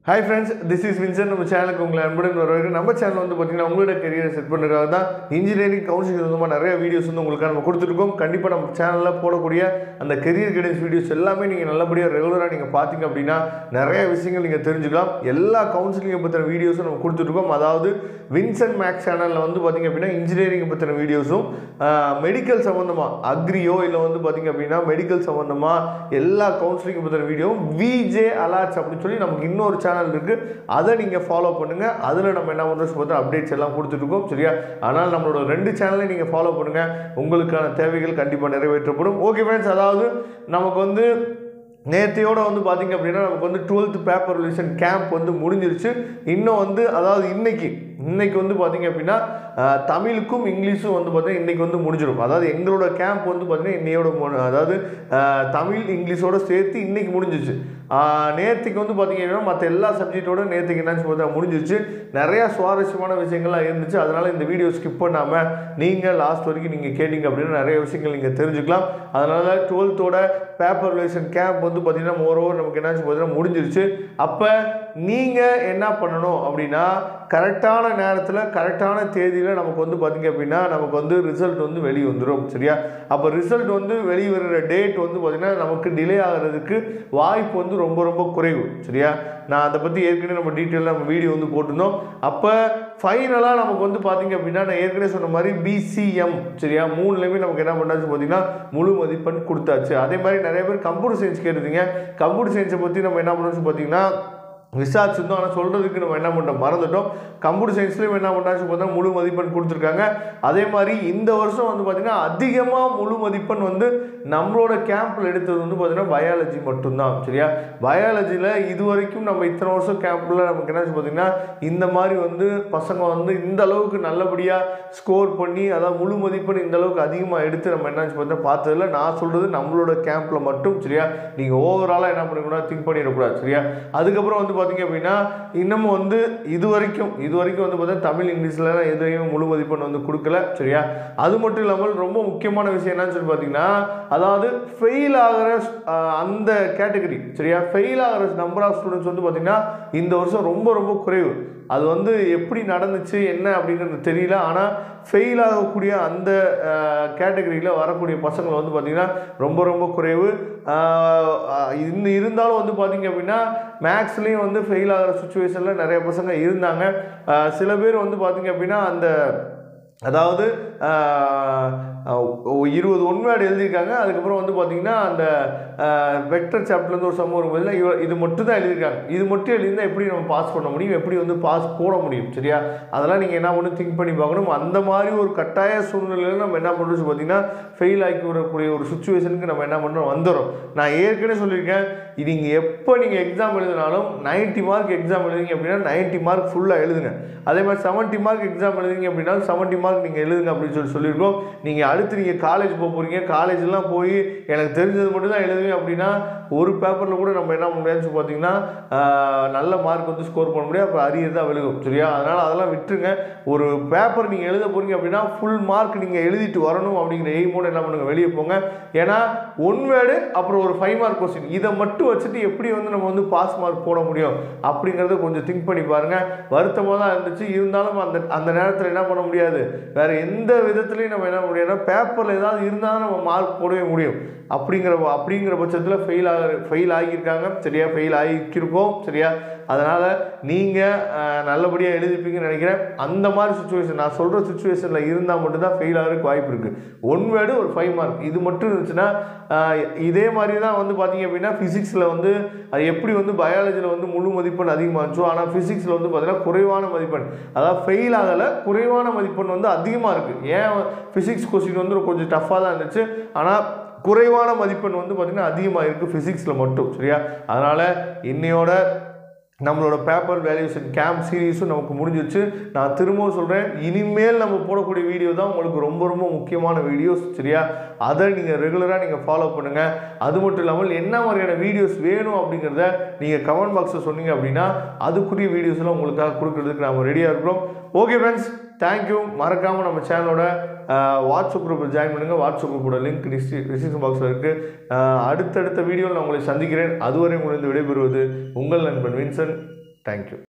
hi friends this is Vinson நம்ம சேனலுக்கு உங்களை அன்புடன் வரவேற்க நம்ம சேனல் வந்து பார்த்தீங்கன்னா உங்களோட கரியரை செட் பண்ணுறதுக்காக தான் இன்ஜினியரிங் கவுன்சிலிங் சம்மந்தமாக நிறைய வீடியோஸ் வந்து உங்களுக்கு நம்ம கொடுத்துருக்கோம் கண்டிப்பாக நம்ம சேனலில் போடக்கூடிய அந்த கெரியர் கைடன்ஸ் வீடியோஸ் எல்லாமே நீங்கள் நல்லபடியாக ரெகுலராக நீங்கள் பார்த்தீங்க அப்படின்னா நிறைய விஷயங்கள் நீங்கள் தெரிஞ்சுக்கலாம் எல்லா கவுன்சிலிங்கை பற்றின வீடியோஸும் நம்ம கொடுத்துருக்கோம் அதாவது வின்சன் மேக்ஸ் சேனலில் வந்து பார்த்தீங்க அப்படின்னா இன்ஜினியரிங் பற்றின வீடியோஸும் மெடிக்கல் சம்மந்தமாக அக்ரியோ இல்லை வந்து பார்த்தீங்க அப்படின்னா மெடிக்கல் சம்மந்தமாக எல்லா கவுன்சிலிங் பற்றின வீடியோவும் விஜே அலாட்ஸ் அப்படின்னு சொல்லி நமக்கு இன்னொரு சேனல் இருக்குது அதை நீங்கள் ஃபாலோ பண்ணுங்கள் அதில் நம்ம என்ன பண்ணுறோம் பார்த்தா அப்டேட்ஸ் எல்லாம் கொடுத்துட்ருக்கோம் சரியா ஆனால் நம்மளோட ரெண்டு சேனலையும் நீங்கள் ஃபாலோ பண்ணுங்கள் உங்களுக்கான தேவைகள் கண்டிப்பாக நிறைவேற்றப்படும் ஓகே ஃப்ரெண்ட்ஸ் அதாவது நமக்கு வந்து நேற்றையோட வந்து பார்த்தீங்க அப்படின்னா நமக்கு வந்து டுவெல்த் பேப்பர் ரிலேஷன் கேம்ப் வந்து முடிஞ்சிருச்சு இன்னும் வந்து அதாவது இன்னைக்கு இன்னைக்கு வந்து பார்த்தீங்க அப்படின்னா அஹ், தமிழுக்கும் இங்கிலீஷும் வந்து பார்த்தீங்கன்னா இன்னைக்கு வந்து முடிஞ்சிடும் அதாவது எங்களோட கேம்ப் வந்து பார்த்தீங்கன்னா இன்னையோட மு- அதாவது அஹ், தமிழ் இங்கிலீஷோட சேர்த்து இன்னைக்கு முடிஞ்சிச்சு அஹ், நேற்றுக்கு வந்து பார்த்தீங்க அப்படின்னா மற்ற எல்லா சப்ஜெக்டோட நேற்றுக்கு என்னாச்சு பார்த்தா முடிஞ்சிருச்சு நிறையா சுவாரஸ்யமான விஷயங்கள்லாம் இருந்துச்சு அதனால் இந்த வீடியோ ஸ்கிப் பண்ணாமல் நீங்கள் லாஸ்ட் வரைக்கும் நீங்கள் கேட்டிங்க அப்படின்னா நிறைய விஷயங்கள் நீங்கள் தெரிஞ்சுக்கலாம் அதனால் டுவெல்த்தோட பேப்பர் ரிலேஷன் கேம்ப் வந்து பார்த்தீங்கன்னா மோரோவர் நமக்கு என்னாச்சு பார்த்தீங்கன்னா முடிஞ்சிருச்சு அப்போ நீங்கள் என்ன பண்ணணும் அப்படின்னா கரெக்டான நேரத்தில் கரெக்டான தேதியில் நமக்கு வந்து பார்த்தீங்க அப்படின்னா நமக்கு வந்து ரிசல்ட் வந்து வெளியே வந்துடும் சரியா அப்போ ரிசல்ட் வந்து வெளியே வர்ற டேட் வந்து பார்த்தீங்கன்னா நமக்கு டிலே ஆகிறதுக்கு வாய்ப்பு வந்து ரொம்ப ரொம்ப குறைவு சரியா நான் அதை பற்றி ஏற்கனவே நம்ம டீட்டெயிலாக நம்ம வீடியோ வந்து போட்டிருந்தோம் அப்போ ஃபைனலாக நமக்கு வந்து பார்த்தீங்க அப்படின்னா நான் ஏற்கனவே சொன்ன மாதிரி பிசிஎம் சரியா மூணுலேயுமே நமக்கு என்ன பண்ணாச்சு பார்த்தீங்கன்னா முழு மதிப்பெண் கொடுத்தாச்சு அதே மாதிரி நிறைய பேர் கம்ப்யூட்டர் சயின்ஸ் கேட்டிருந்தீங்க கம்ப்யூட்டர் சயின்ஸை பற்றி நம்ம என்ன பண்ணோம்னு பார்த்தீங்கன்னா விசாரிச்சிருந்தோம் ஆனால் சொல்கிறதுக்கு நம்ம என்ன பண்ணிட்டோம் மறந்துட்டோம் கம்ப்யூட்டர் சயின்ஸ்லேயும் என்ன பண்ணாச்சு பார்த்தா முழு மதிப்பெண் கொடுத்துருக்காங்க அதே மாதிரி இந்த வருஷம் வந்து பார்த்திங்கன்னா அதிகமாக முழு மதிப்பெண் வந்து நம்மளோட கேம்பில் எடுத்தது வந்து பார்த்திங்கன்னா பயாலஜி மட்டும்தான் சரியா பயாலஜியில் இது வரைக்கும் நம்ம இத்தனை வருஷம் கேம்பில் நமக்கு என்னாச்சு பார்த்திங்கன்னா இந்த மாதிரி வந்து பசங்க வந்து இந்த அளவுக்கு நல்லபடியாக ஸ்கோர் பண்ணி அதாவது முழு மதிப்பெண் இந்த அளவுக்கு அதிகமாக எடுத்து நம்ம என்னாச்சு பார்த்தா பார்த்ததில்ல நான் சொல்கிறது நம்மளோட கேம்பில் மட்டும் சரியா நீங்கள் ஓவராலாக என்ன பண்ணிக்கூடாது திங்க் பண்ணிடக்கூடாது சரியா அதுக்கப்புறம் வந்து பார்த்தீங்க அப்படின்னா இன்னமும் வந்து இது வரைக்கும் இது வரைக்கும் வந்து பார்த்தீங்கன்னா தமிழ் இங்கிலீஷில் எதுலையும் முழு மதிப்பெண் வந்து கொடுக்கல சரியா அது மட்டும் இல்லாமல் ரொம்ப முக்கியமான விஷயம் என்னன்னு சொல்லி பார்த்தீங்கன்னா அதாவது ஃபெயில் ஆகிற அஹ், அந்த கேட்டகரி சரியா ஃபெயில் ஆகிற நம்பர் ஆஃப் ஸ்டூடெண்ட்ஸ் வந்து பார்த்தீங்கன்னா இந்த வருஷம் ரொம்ப ரொம்ப குறைவு அது வந்து எப்படி நடந்துச்சு என்ன அப்படிங்கிறது தெரியல ஆனால் ஃபெயில் ஆகக்கூடிய அந்த கேட்டகரியில் வரக்கூடிய பசங்களை வந்து பார்த்திங்கன்னா ரொம்ப ரொம்ப குறைவு ஆஹ் ஆஹ் இந்த இருந்தாலும் வந்து பார்த்திங்க அப்படின்னா மேக்ஸ்லேயும் வந்து ஃபெயில் ஆகிற சுச்சுவேஷனில் நிறைய பசங்க இருந்தாங்க ஆஹ் சில பேர் வந்து பார்த்திங்க அப்படின்னா அந்த அதாவது ஆஹ், ஆஹ், இருபது ஒன்வேர்டு எழுதியிருக்காங்க அதுக்கப்புறம் வந்து பார்த்திங்கன்னா அந்த வெக்டர் சாப்டர்லேருந்து ஒரு சமூகம் வரும்போது இவ இது மட்டும் தான் எழுதியிருக்காங்க இது மட்டும் எழுதியிருந்தால் எப்படி நம்ம பாஸ் பண்ண முடியும் எப்படி வந்து பாஸ் போட முடியும் சரியா அதெல்லாம் நீங்கள் என்ன பண்ணணும் திங்க் பண்ணி பார்க்கணும் அந்த மாதிரி ஒரு கட்டாய சூழ்நிலையில் நம்ம என்ன பண்ணுறோம் பார்த்தீங்கன்னா ஃபெயில் ஆக்கி வரக்கூடிய ஒரு சுச்சுவேஷனுக்கு நம்ம என்ன பண்ணுறோம் வந்துடும் நான் ஏற்கனவே சொல்லியிருக்கேன் நீங்கள் எப்போ நீங்கள் எக்ஸாம் எழுதினாலும் 90 மார்க் எக்ஸாம் எழுதுங்க அப்படின்னா 90 மார்க் ஃபுல்லாக எழுதுங்க அதே மாதிரி 70 மார்க் எக்ஸாம் எழுதுங்க அப்படின்னா 70 மார்க் நீங்கள் எழுதுங்க அப்படின்னு சொல்லி சொல்லியிருக்கோம் நீங்கள் அடுத்து நீங்கள் காலேஜ் போக போகிறீங்க காலேஜ்லாம் போய் எனக்கு தெரிஞ்சது மட்டும் தான் எழுதுவேன் அப்படின்னா ஒரு பேப்பரில் கூட நம்ம என்ன பண்ண முடியாதுன்னு பார்த்தீங்கன்னா ஆஹ், நல்ல மார்க் வந்து ஸ்கோர் பண்ண முடியாது அப்போ அரியர் தான் விழுகும் சரியா அதனால் அதெல்லாம் விட்டுருங்க ஒரு பேப்பர் நீங்கள் எழுத போகிறீங்க அப்படின்னா ஃபுல் மார்க் நீங்கள் எழுதிட்டு வரணும் அப்படிங்கிற எய்மோட என்ன பண்ணுங்க வெளியே போங்க ஏன்னா ஒன் வேர்டு அப்புறம் ஒரு ஃபைவ் மார்க் கொஸ்டின் இதை மட்டும் வச்சுட்டு எப்படி வந்து நம்ம வந்து பாஸ் மார்க் போட முடியும் அப்படிங்கிறத கொஞ்சம் திங்க் பண்ணி பாருங்கள் வருத்தமாக தான் இருந்துச்சு இருந்தாலும் அந்த அந்த நேரத்தில் என்ன பண்ண முடியாது வேற எந்த விதத்துலையும் நம்ம என்ன பண்ண முடியாதுன்னா பேப்பரில் ஏதாவது இருந்தால் நம்ம மார்க் போடவே முடியும் அப்படிங்கிற அப்படிங்கிற பட்சத்தில் ஃபெயில் ஆக ஃபெயில் ஆகியிருக்காங்க சரியா ஃபெயில் ஆகியிருக்கோம் சரியா அதனால் நீங்கள் நல்லபடியாக எழுதிப்பீங்கன்னு நினைக்கிறேன் அந்த மாதிரி சுச்சுவேஷன் நான் சொல்கிற சுச்சுவேஷனில் இருந்தால் மட்டும்தான் ஃபெயில் ஆகிறதுக்கு வாய்ப்பு இருக்குது ஒன் வேர்டு ஒரு ஃபைவ் மார்க் இது மட்டும் இருந்துச்சுன்னா ஆஹ், இதே மாதிரி தான் வந்து பார்த்தீங்க அப்படின்னா ஃபிசிக்ஸில் வந்து அது எப்படி வந்து பயாலஜியில் வந்து முழு மதிப்பெண் அதிகமாக இருந்துச்சோ ஆனால் ஃபிசிக்ஸில் வந்து பார்த்தீங்கன்னா குறைவான மதிப்பெண் அதாவது ஃபெயில் ஆகலை குறைவான மதிப்பெண் வந்து அதிகமாக இருக்குது ஏன் ஃபிசிக்ஸ் கொஸ்டின் வந்து கொஞ்சம் டஃப்பாக தான் இருந்துச்சு ஆனால் குறைவான மதிப்பெண் வந்து பார்த்திங்கன்னா அதிகமாக இருக்குது ஃபிசிக்ஸில் மட்டும் சரியா அதனால் இன்னையோட நம்மளோட பேப்பர் வேல்யூஷன் கேம்ப் சீரீஸும் நமக்கு முடிஞ்சிருச்சு நான் திரும்பவும் சொல்கிறேன் இனிமேல் நம்ம போடக்கூடிய வீடியோ தான் உங்களுக்கு ரொம்ப ரொம்ப முக்கியமான வீடியோஸ் சரியா அதை நீங்கள் ரெகுலராக நீங்கள் ஃபாலோ பண்ணுங்கள் அது மட்டும் இல்லாமல் என்ன மாதிரியான வீடியோஸ் வேணும் அப்படிங்கிறத நீங்கள் கமெண்ட் பாக்ஸில் சொன்னீங்க அப்படின்னா அதுக்குரிய வீடியோஸ்லாம் உங்களுக்காக கொடுக்கறதுக்கு நாம் ரெடியாக இருக்கிறோம் ஓகே ஃப்ரெண்ட்ஸ் தேங்க்யூ மறக்காமல் நம்ம சேனலோட வாட்ஸ்அப் குரூப்பில் ஜாயின் பண்ணுங்கள் வாட்ஸ்அப் குரூப்போட லிங்க் டிஸ்கிரிப்ஷன் பாக்ஸில் இருக்குது அடுத்தடுத்த வீடியோவில் நான் உங்களை சந்திக்கிறேன் அதுவரை உங்களுக்கு விடைபெறுவது உங்கள் நண்பன் வின்சன் தேங்க்யூ